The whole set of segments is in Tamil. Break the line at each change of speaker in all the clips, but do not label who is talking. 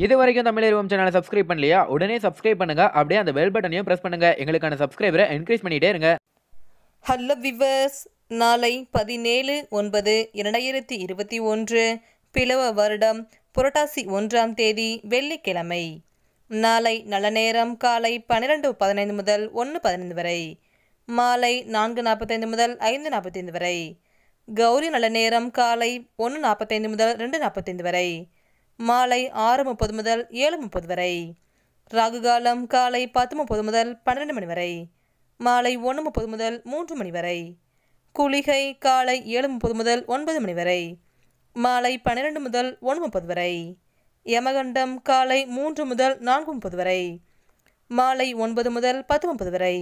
இது வரைக்கும் தமிழ் சேனலை சப்ஸ்கிரைப் பண்ணலையா உடனே சப்ஸ்கிரைப் பண்ணுங்க அப்படியே அந்த பெல் பட்டனையும் பிரஸ் பண்ணுங்க எங்களுக்கான சப்ஸ்கிரைபரை என்கரேஜ் பண்ணிட்டே இருங்க
ஹலோ விவர்ஸ் நாளை பதினேழு ஒன்பது இரண்டாயிரத்தி இருபத்தி ஒன்று பிளவ வருடம் புரட்டாசி ஒன்றாம் தேதி வெள்ளிக்கிழமை நாளை நல்ல நேரம் காலை பன்னிரெண்டு பதினைந்து முதல் ஒன்று பதினைந்து வரை மாலை நான்கு நாற்பத்தைந்து முதல் ஐந்து நாற்பத்தைந்து வரை கௌரி நல்ல நேரம் காலை ஒன்று நாற்பத்தைந்து முதல் ரெண்டு நாற்பத்தைந்து வரை மாலை ஆறு முப்பது முதல் ஏழு முப்பது வரை ராகு காலம் காலை பத்து முப்பது முதல் பன்னிரெண்டு மணி வரை மாலை ஒன்று முப்பது முதல் மூன்று மணி வரை குளிகை காலை ஏழு முப்பது முதல் ஒன்பது மணி வரை மாலை பன்னிரெண்டு முதல் ஒன்று முப்பது வரை யமகண்டம் காலை மூன்று முதல் நான்கு முப்பது வரை மாலை ஒன்பது முதல் பத்து முப்பது வரை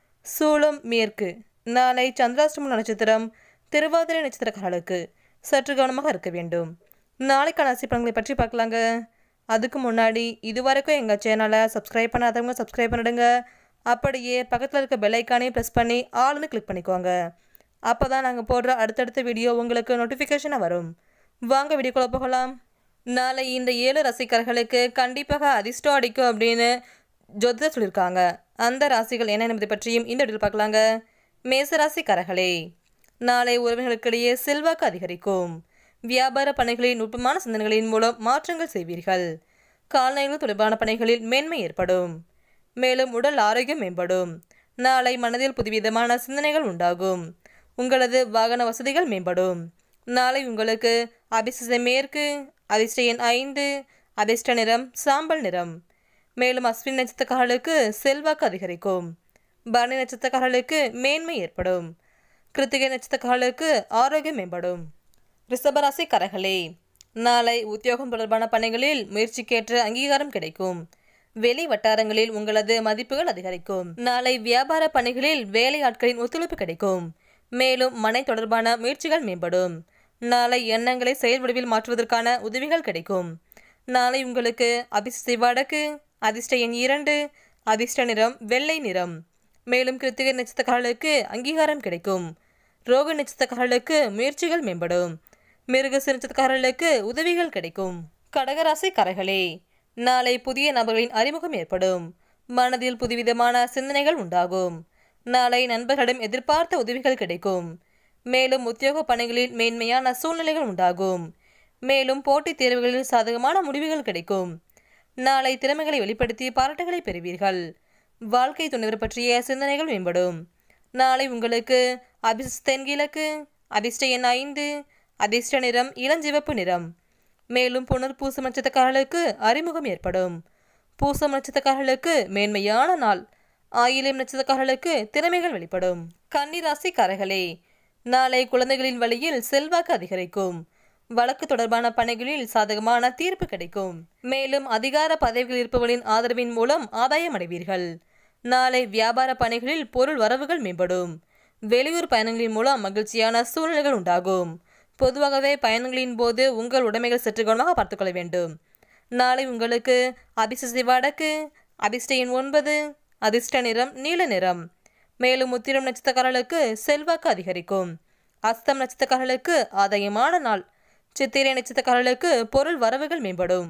சூளம் மேற்கு நாளை சந்திராஷ்டம நட்சத்திரம் திருவாதிரை நட்சத்திரக்காரர்களுக்கு சற்று கவனமாக இருக்க வேண்டும் நாளைக்கான ராசி பலன்களை பற்றி பார்க்கலாங்க அதுக்கு முன்னாடி இதுவரைக்கும் எங்கள் சேனலை சப்ஸ்கிரைப் பண்ணாதவங்க சப்ஸ்கிரைப் பண்ணிடுங்க அப்படியே பக்கத்தில் இருக்க பெல் ஐக்கானையும் ப்ரெஸ் பண்ணி ஆள்னு கிளிக் பண்ணிக்கோங்க அப்போ தான் நாங்கள் போடுற அடுத்தடுத்த வீடியோ உங்களுக்கு நோட்டிஃபிகேஷனாக வரும் வாங்க வீடியோக்குள்ள போகலாம் நாளை இந்த ஏழு ரசிகர்களுக்கு கண்டிப்பாக அதிர்ஷ்டம் அடிக்கும் அப்படின்னு ஜோதிடர் சொல்லியிருக்காங்க அந்த ராசிகள் என்ன என்பதை பற்றியும் இந்த வீடியோவில் பார்க்கலாங்க மேச ராசிக்காரர்களே நாளை உறவினர்களுக்கிடையே செல்வாக்கு அதிகரிக்கும் வியாபார பணிகளின் நுட்பமான சிந்தனைகளின் மூலம் மாற்றங்கள் செய்வீர்கள் கால்நடைகள் தொடர்பான பணிகளில் மேன்மை ஏற்படும் மேலும் உடல் ஆரோக்கியம் மேம்படும் நாளை மனதில் புதுவிதமான சிந்தனைகள் உண்டாகும் உங்களது வாகன வசதிகள் மேம்படும் நாளை உங்களுக்கு அதிர்ஷ்ட மேற்கு அதிர்ஷ்ட எண் ஐந்து அதிர்ஷ்ட நிறம் சாம்பல் நிறம் மேலும் அஸ்வின் நட்சத்திரக்காரர்களுக்கு செல்வாக்கு அதிகரிக்கும் பரணி நட்சத்திரக்காரர்களுக்கு மேன்மை ஏற்படும் கிருத்திகை நட்சத்திரக்காரர்களுக்கு ஆரோக்கியம் மேம்படும் ரிஷபராசி கரகளே நாளை உத்தியோகம் தொடர்பான பணிகளில் முயற்சிக்கேற்ற அங்கீகாரம் கிடைக்கும் வெளி வட்டாரங்களில் உங்களது மதிப்புகள் அதிகரிக்கும் நாளை வியாபார பணிகளில் வேலை ஆட்களின் ஒத்துழைப்பு கிடைக்கும் மேலும் மனை தொடர்பான முயற்சிகள் மேம்படும் நாளை எண்ணங்களை செயல் வடிவில் மாற்றுவதற்கான உதவிகள் கிடைக்கும் நாளை உங்களுக்கு அதிர்ஷ்ட வடக்கு அதிர்ஷ்ட எண் இரண்டு அதிர்ஷ்ட நிறம் வெள்ளை நிறம் மேலும் கிருத்திகை நட்சத்திரக்காரர்களுக்கு அங்கீகாரம் கிடைக்கும் ரோக நட்சத்திரக்காரர்களுக்கு முயற்சிகள் மேம்படும் மிருகசு நட்சத்திரக்காரர்களுக்கு உதவிகள் கிடைக்கும் கடகராசி கரைகளே நாளை புதிய நபர்களின் அறிமுகம் ஏற்படும் மனதில் புதுவிதமான சிந்தனைகள் உண்டாகும் நாளை நண்பர்களிடம் எதிர்பார்த்த உதவிகள் கிடைக்கும் மேலும் உத்தியோக பணிகளில் மேன்மையான சூழ்நிலைகள் உண்டாகும் மேலும் போட்டித் தேர்வுகளில் சாதகமான முடிவுகள் கிடைக்கும் நாளை திறமைகளை வெளிப்படுத்தி பாராட்டுகளை பெறுவீர்கள் வாழ்க்கை துணைவர் பற்றிய சிந்தனைகள் மேம்படும் நாளை உங்களுக்கு அதிர்ஷ்ட தென்கிழக்கு அதிர்ஷ்ட எண் ஐந்து அதிர்ஷ்ட நிறம் இளஞ்சிவப்பு நிறம் மேலும் புனர் பூசம் நட்சத்திரக்காரர்களுக்கு அறிமுகம் ஏற்படும் பூசம் நட்சத்திரக்காரர்களுக்கு மேன்மையான நாள் ஆயிலம் நட்சத்திரக்காரர்களுக்கு திறமைகள் வெளிப்படும் கன்னிராசி கரைகளே நாளை குழந்தைகளின் வழியில் செல்வாக்கு அதிகரிக்கும் வழக்கு தொடர்பான பணிகளில் சாதகமான தீர்ப்பு கிடைக்கும் மேலும் அதிகார பதவிகள் இருப்பவர்களின் ஆதரவின் மூலம் ஆதாயம் அடைவீர்கள் நாளை வியாபார பணிகளில் பொருள் வரவுகள் மேம்படும் வெளியூர் பயணங்களின் மூலம் மகிழ்ச்சியான சூழ்நிலைகள் உண்டாகும் பொதுவாகவே பயணங்களின் போது உங்கள் உடைமைகள் சற்று கவனமாக பார்த்துக்கொள்ள வேண்டும் நாளை உங்களுக்கு அதிர்ஷ்ட வடக்கு அதிர்ஷ்ட எண் ஒன்பது அதிர்ஷ்ட நிறம் நீல நிறம் மேலும் உத்திரம் நட்சத்திரக்காரர்களுக்கு செல்வாக்கு அதிகரிக்கும் அஸ்தம் நட்சத்திரக்காரர்களுக்கு ஆதாயமான நாள் சித்திரை நட்சத்திரக்காரர்களுக்கு பொருள் வரவுகள் மேம்படும்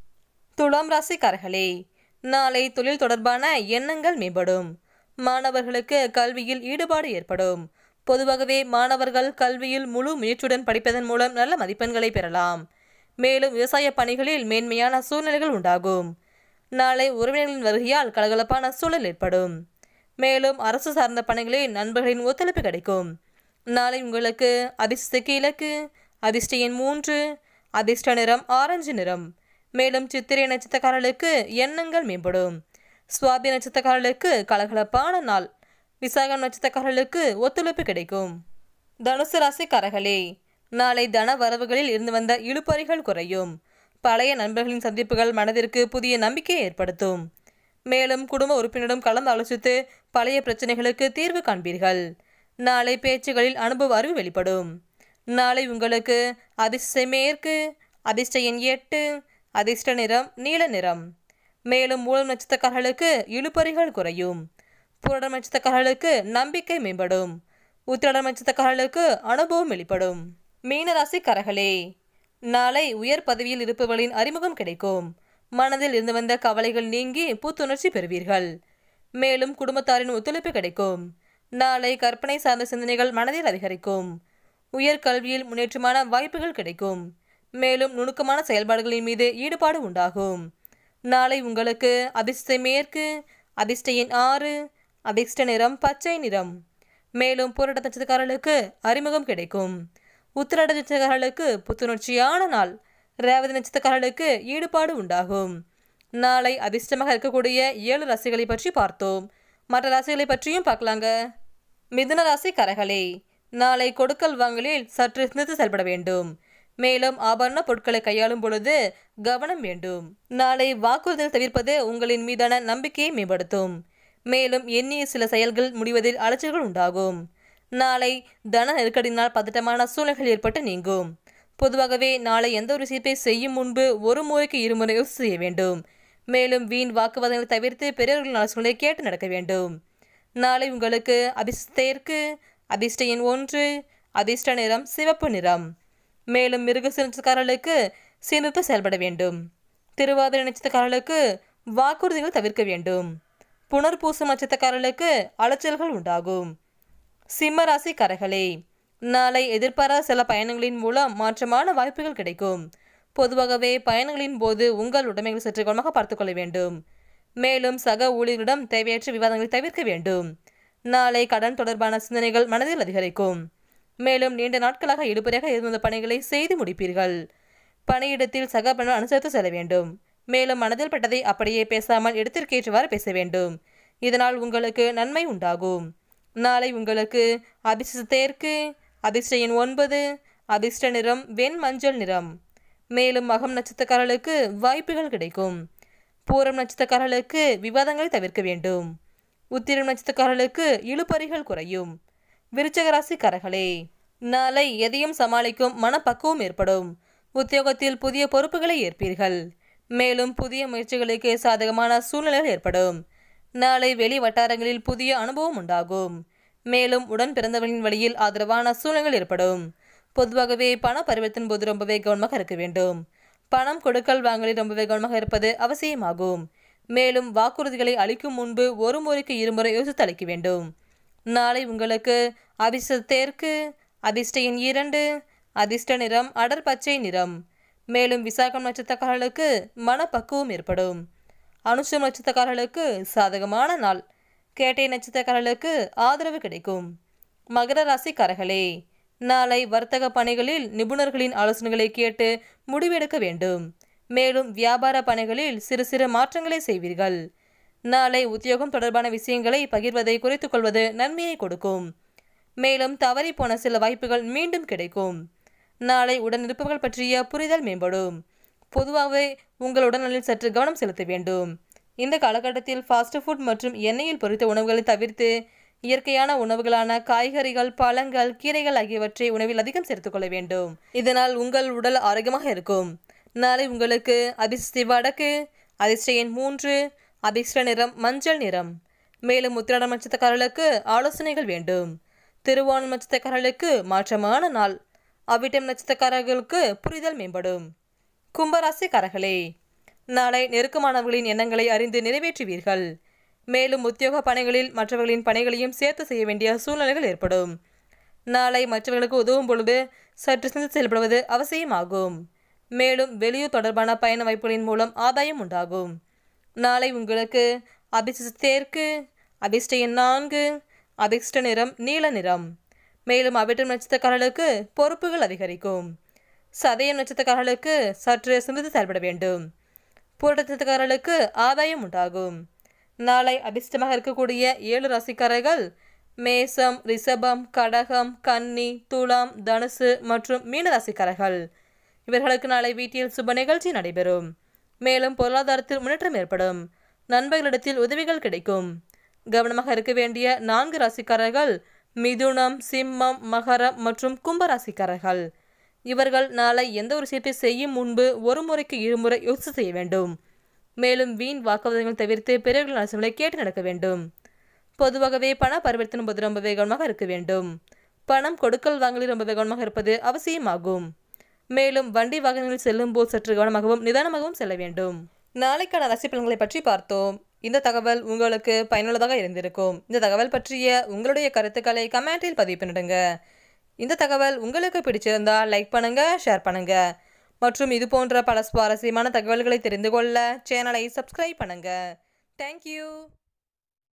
துலாம் ராசிக்காரர்களே நாளை தொழில் தொடர்பான எண்ணங்கள் மேம்படும் மாணவர்களுக்கு கல்வியில் ஈடுபாடு ஏற்படும் பொதுவாகவே மாணவர்கள் கல்வியில் முழு முயற்சியுடன் படிப்பதன் மூலம் நல்ல மதிப்பெண்களை பெறலாம் மேலும் விவசாய பணிகளில் மேன்மையான சூழ்நிலைகள் உண்டாகும் நாளை உறவினர்களின் வருகையால் கலகலப்பான சூழல் ஏற்படும் மேலும் அரசு சார்ந்த பணிகளில் நண்பர்களின் ஒத்துழைப்பு கிடைக்கும் நாளை உங்களுக்கு அதிர்ஷ்ட கிழக்கு அதிர்ஷ்ட எண் மூன்று அதிர்ஷ்ட நிறம் ஆரஞ்சு நிறம் மேலும் சித்திரை நட்சத்திரக்காரர்களுக்கு எண்ணங்கள் மேம்படும் சுவாபி நட்சத்திரக்காரர்களுக்கு கலகலப்பான நாள் விசாகம் நட்சத்திரக்காரர்களுக்கு ஒத்துழைப்பு கிடைக்கும் தனுசு ராசி கரகளே நாளை தன வரவுகளில் இருந்து வந்த இழுபறிகள் குறையும் பழைய நண்பர்களின் சந்திப்புகள் மனதிற்கு புதிய நம்பிக்கையை ஏற்படுத்தும் மேலும் குடும்ப உறுப்பினரிடம் கலந்து ஆலோசித்து பழைய பிரச்சனைகளுக்கு தீர்வு காண்பீர்கள் நாளை பேச்சுகளில் அனுபவ அறிவு வெளிப்படும் நாளை உங்களுக்கு அதிர்ஷ்ட மேற்கு அதிர்ஷ்ட எண் எட்டு அதிர்ஷ்ட நிறம் நீல நிறம் மேலும் மூலம் நட்சத்திரக்காரர்களுக்கு இழுபறிகள் குறையும் புரடம் நட்சத்திரக்காரர்களுக்கு நம்பிக்கை மேம்படும் உத்திரடம் நட்சத்திரக்காரர்களுக்கு அனுபவம் வெளிப்படும் மீனராசி கரகளே நாளை உயர் பதவியில் இருப்பவர்களின் அறிமுகம் கிடைக்கும் மனதில் இருந்து வந்த கவலைகள் நீங்கி புத்துணர்ச்சி பெறுவீர்கள் மேலும் குடும்பத்தாரின் ஒத்துழைப்பு கிடைக்கும் நாளை கற்பனை சார்ந்த சிந்தனைகள் மனதில் அதிகரிக்கும் உயர்கல்வியில் முன்னேற்றமான வாய்ப்புகள் கிடைக்கும் மேலும் நுணுக்கமான செயல்பாடுகளின் மீது ஈடுபாடு உண்டாகும் நாளை உங்களுக்கு அதிர்ஷ்ட மேற்கு அதிர்ஷ்ட எண் ஆறு அதிர்ஷ்ட நிறம் பச்சை நிறம் மேலும் போராட்ட நட்சத்திரக்காரர்களுக்கு அறிமுகம் கிடைக்கும் உத்திராட நட்சத்திரக்காரர்களுக்கு புத்துணர்ச்சியான நாள் ரேவதி நட்சத்திரக்காரர்களுக்கு ஈடுபாடு உண்டாகும் நாளை அதிர்ஷ்டமாக இருக்கக்கூடிய ஏழு ராசிகளை பற்றி பார்த்தோம் மற்ற ராசிகளை பற்றியும் பார்க்கலாங்க மிதுன ராசி கரகளே நாளை கொடுக்கல் வாங்கலில் சற்று சிந்தித்து செயல்பட வேண்டும் மேலும் ஆபரண பொருட்களை கையாளும் பொழுது கவனம் வேண்டும் நாளை வாக்குறுதல் தவிர்ப்பது உங்களின் மீதான நம்பிக்கையை மேம்படுத்தும் மேலும் எண்ணிய சில செயல்கள் முடிவதில் அலைச்சல்கள் உண்டாகும் நாளை தன நெருக்கடியினால் பதட்டமான சூழ்நிலைகள் ஏற்பட்டு நீங்கும் பொதுவாகவே நாளை எந்த ஒரு விஷயத்தை செய்யும் முன்பு ஒரு முறைக்கு இருமுறை யோசித்து செய்ய வேண்டும் மேலும் வீண் வாக்குவாதங்களை தவிர்த்து பெரியவர்களின் ஆலோசனைகளை கேட்டு நடக்க வேண்டும் நாளை உங்களுக்கு அதிர்ஷ்டத்திற்கு அதிர்ஷ்ட எண் ஒன்று அதிர்ஷ்ட நிறம் சிவப்பு நிறம் மேலும் மிருக நட்சத்திரக்காரர்களுக்கு சிந்தித்து செயல்பட வேண்டும் திருவாதிரை நட்சத்திரக்காரர்களுக்கு வாக்குறுதிகள் தவிர்க்க வேண்டும் புனர்பூசம் நட்சத்திரக்காரர்களுக்கு அலைச்சல்கள் உண்டாகும் சிம்ம ராசி கரகளே நாளை எதிர்பாராத சில பயணங்களின் மூலம் மாற்றமான வாய்ப்புகள் கிடைக்கும் பொதுவாகவே பயணங்களின் போது உங்கள் உடைமைகளை சற்று கவனமாக பார்த்துக்கொள்ள வேண்டும் மேலும் சக ஊழியர்களிடம் தேவையற்ற விவாதங்களை தவிர்க்க வேண்டும் நாளை கடன் தொடர்பான சிந்தனைகள் மனதில் அதிகரிக்கும் மேலும் நீண்ட நாட்களாக இழுபறியாக இருந்த பணிகளை செய்து முடிப்பீர்கள் பணியிடத்தில் சக பணிகள் அனுசரித்து செல்ல வேண்டும் மேலும் மனதில் பட்டதை அப்படியே பேசாமல் இடத்திற்கேற்றவாறு பேச வேண்டும் இதனால் உங்களுக்கு நன்மை உண்டாகும் நாளை உங்களுக்கு அதிர்ஷ்ட தேர்க்கு அதிர்ஷ்ட எண் ஒன்பது அதிர்ஷ்ட நிறம் வெண் மஞ்சள் நிறம் மேலும் மகம் நட்சத்திரக்காரர்களுக்கு வாய்ப்புகள் கிடைக்கும் பூரம் நட்சத்திரக்காரர்களுக்கு விவாதங்களை தவிர்க்க வேண்டும் உத்திரம் நட்சத்திரக்காரர்களுக்கு இழுபறிகள் குறையும் விருச்சக ராசி கரகளே நாளை எதையும் சமாளிக்கும் மனப்பக்குவம் ஏற்படும் உத்தியோகத்தில் புதிய பொறுப்புகளை ஏற்பீர்கள் மேலும் புதிய முயற்சிகளுக்கு சாதகமான சூழ்நிலைகள் ஏற்படும் நாளை வெளி வட்டாரங்களில் புதிய அனுபவம் உண்டாகும் மேலும் உடன் பிறந்தவர்களின் வழியில் ஆதரவான சூழ்நிலைகள் ஏற்படும் பொதுவாகவே பண பரிவர்த்தனை போது ரொம்பவே கவனமாக இருக்க வேண்டும் பணம் கொடுக்கல் வாங்கலில் ரொம்பவே கவனமாக இருப்பது அவசியமாகும் மேலும் வாக்குறுதிகளை அளிக்கும் முன்பு ஒரு முறைக்கு இருமுறை யோசித்து அளிக்க வேண்டும் நாளை உங்களுக்கு அதிர்ஷ்ட தேர்க்கு அதிர்ஷ்ட எண் இரண்டு அதிர்ஷ்ட நிறம் அடர் பச்சை நிறம் மேலும் விசாகம் நட்சத்திரக்காரர்களுக்கு மனப்பக்குவம் ஏற்படும் அனுஷம் நட்சத்திரக்காரர்களுக்கு சாதகமான நாள் கேட்டை நட்சத்திரக்காரர்களுக்கு ஆதரவு கிடைக்கும் மகர ராசி கரகளே நாளை வர்த்தக பணிகளில் நிபுணர்களின் ஆலோசனைகளை கேட்டு முடிவெடுக்க வேண்டும் மேலும் வியாபார பணிகளில் சிறு சிறு மாற்றங்களை செய்வீர்கள் நாளை உத்தியோகம் தொடர்பான விஷயங்களை பகிர்வதை குறைத்துக் கொள்வது நன்மையை கொடுக்கும் மேலும் தவறி போன சில வாய்ப்புகள் மீண்டும் கிடைக்கும் நாளை உடன் இருப்பவர்கள் பற்றிய புரிதல் மேம்படும் பொதுவாகவே உங்கள் உடல்நலில் சற்று கவனம் செலுத்த வேண்டும் இந்த காலகட்டத்தில் ஃபாஸ்ட் ஃபுட் மற்றும் எண்ணெயில் பொரித்த உணவுகளை தவிர்த்து இயற்கையான உணவுகளான காய்கறிகள் பழங்கள் கீரைகள் ஆகியவற்றை உணவில் அதிகம் சேர்த்துக்கொள்ள வேண்டும் இதனால் உங்கள் உடல் ஆரோக்கியமாக இருக்கும் நாளை உங்களுக்கு அதிர்ஷ்ட வடக்கு அதிர்ஷ்ட எண் மூன்று அதிர்ஷ்ட நிறம் மஞ்சள் நிறம் மேலும் உத்திராடம் நட்சத்திரக்காரர்களுக்கு ஆலோசனைகள் வேண்டும் திருவோணம் நட்சத்திரக்காரர்களுக்கு மாற்றமான நாள் அவ்விட்டம் நட்சத்திரக்காரர்களுக்கு புரிதல் மேம்படும் கும்பராசி கரகளே நாளை நெருக்கமானவர்களின் எண்ணங்களை அறிந்து நிறைவேற்றுவீர்கள் மேலும் உத்தியோக பணிகளில் மற்றவர்களின் பணிகளையும் சேர்த்து செய்ய வேண்டிய சூழ்நிலைகள் ஏற்படும் நாளை மற்றவர்களுக்கு உதவும் பொழுது சற்று சிந்தித்து செயல்படுவது அவசியமாகும் மேலும் வெளியூர் தொடர்பான பயண வாய்ப்புகளின் மூலம் ஆதாயம் உண்டாகும் நாளை உங்களுக்கு அதிர்ஷ்ட தேர்க்கு அதிர்ஷ்ட எண் நான்கு அதிர்ஷ்ட நிறம் நீல நிறம் மேலும் அவிட்டம் நட்சத்திரக்காரர்களுக்கு பொறுப்புகள் அதிகரிக்கும் சதயம் நட்சத்திரக்காரர்களுக்கு சற்று சிந்தித்து செயல்பட வேண்டும் பூரட நட்சத்திரக்காரர்களுக்கு ஆதாயம் உண்டாகும் நாளை அதிர்ஷ்டமாக இருக்கக்கூடிய ஏழு ராசிக்காரர்கள் மேசம் ரிஷபம் கடகம் கன்னி துலாம் தனுசு மற்றும் மீன ராசிக்காரர்கள் இவர்களுக்கு நாளை வீட்டில் சுப நிகழ்ச்சி நடைபெறும் மேலும் பொருளாதாரத்தில் முன்னேற்றம் ஏற்படும் நண்பர்களிடத்தில் உதவிகள் கிடைக்கும் கவனமாக இருக்க வேண்டிய நான்கு ராசிக்காரர்கள் மிதுனம் சிம்மம் மகரம் மற்றும் கும்ப ராசிக்காரர்கள் இவர்கள் நாளை எந்த ஒரு விஷயத்தை செய்யும் முன்பு ஒரு முறைக்கு இருமுறை யோசித்து செய்ய வேண்டும் மேலும் வீண் வாக்குவாதங்கள் தவிர்த்து பிறர்கள் அரசுகளை கேட்டு நடக்க வேண்டும் பொதுவாகவே பண பரிவர்த்தனை போது ரொம்பவே கவனமாக இருக்க வேண்டும் பணம் கொடுக்கல் வாங்கலில் ரொம்பவே கவனமாக இருப்பது அவசியமாகும் மேலும் வண்டி வாகனங்களில் செல்லும் போது சற்று கவனமாகவும் நிதானமாகவும் செல்ல வேண்டும் நாளைக்கான ராசி பலன்களை பற்றி பார்த்தோம் இந்த தகவல் உங்களுக்கு பயனுள்ளதாக இருந்திருக்கும் இந்த தகவல் பற்றிய உங்களுடைய கருத்துக்களை கமெண்டில் பதிவு பண்ணிடுங்க இந்த தகவல் உங்களுக்கு பிடிச்சிருந்தால் லைக் பண்ணுங்க ஷேர் பண்ணுங்க மற்றும் இது போன்ற பல சுவாரஸ்யமான தகவல்களை தெரிந்து கொள்ள சேனலை சப்ஸ்கிரைப் பண்ணுங்க தேங்க்யூ